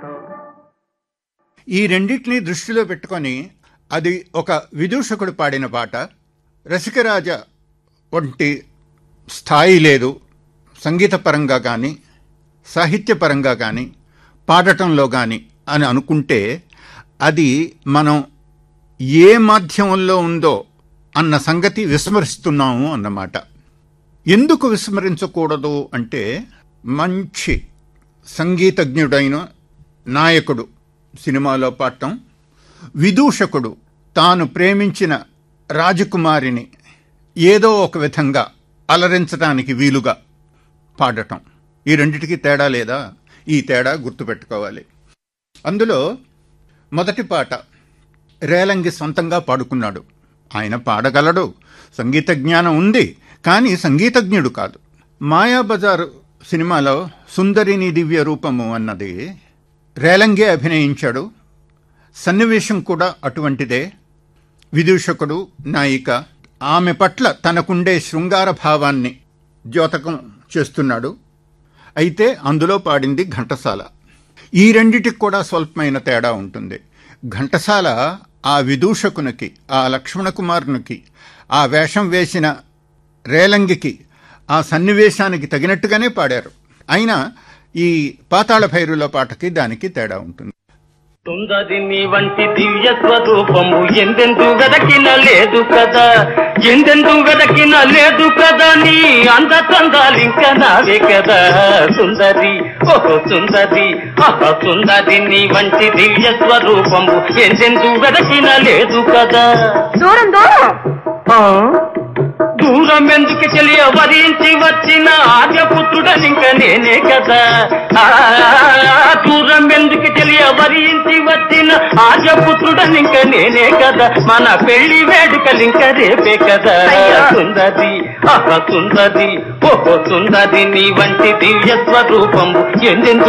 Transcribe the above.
ఈ రెండింటినీ దృష్టిలో పెట్టుకొని అది ఒక విదూషకుడు పాడిన పాట రసికరాజ వంటి స్థాయి లేదు సంగీతపరంగా కానీ సాహిత్యపరంగా కానీ పాడటంలో కానీ అని అనుకుంటే అది మనం ఏ మాధ్యమంలో ఉందో అన్న సంగతి విస్మరిస్తున్నాము అన్నమాట ఎందుకు విస్మరించకూడదు అంటే మంచి సంగీతజ్ఞుడైన నాయకుడు సినిమాలో పాడటం విదూషకుడు తాను ప్రేమించిన రాజకుమారిని ఏదో ఒక విధంగా అలరించడానికి వీలుగా పాడటం ఈ రెండిటికి తేడా లేదా ఈ తేడా గుర్తుపెట్టుకోవాలి అందులో మొదటి పాట రేలంగి సొంతంగా పాడుకున్నాడు ఆయన పాడగలడు సంగీత జ్ఞానం ఉంది కానీ సంగీతజ్ఞుడు కాదు మాయాబజార్ సినిమాలో సుందరిని దివ్య రూపము అన్నది రేలంగే అభినయించాడు సన్నివేశం కూడా అటువంటిదే విదూషకుడు నాయిక ఆమె పట్ల తనకుండే శృంగార భావాన్ని ద్యోతకం చేస్తున్నాడు అయితే అందులో పాడింది ఘంటసాల ఈ రెండిటికి కూడా స్వల్పమైన తేడా ఉంటుంది ఘంటసాల ఆ విదూషకునికి ఆ లక్ష్మణ కుమారునికి ఆ వేషం వేసిన రేలంగికి ఆ సన్నివేశానికి తగినట్టుగానే పాడారు అయినా ఈ పాతాళ భైరుల పాటకి దానికి తేడా ఉంటుంది తుందది నీ వంటి దివ్య స్వరూపము ఎందెందు వెదకిన లేదు కదా ఎందెందు వెదకిన లేదు కదా నీ అంద చందాలింక నావే కదా సుందరి ఓహో సుందరి ఆహా సుందరి నీ వంటి దివ్య స్వరూపము ఎందెందు వెదకిన లేదు కదా దూరం దూరం ఆ? దూరం ఎందుకు తెలియ వరించి వచ్చిన ఆర్యపుత్రుడనింక నేనే కదా ఆ, దూరం ఎందుకు తెలియ వరించి వచ్చిన ఆర్యపుత్రుడనింక నేనే కదా మన పెళ్లి వేడుకలింక రేపే కదా అయ్యో. సుందరి ఆహా సుందరి ఓహో సుందరి నీ వంటి దివ్య స్వరూపము ఎందెందు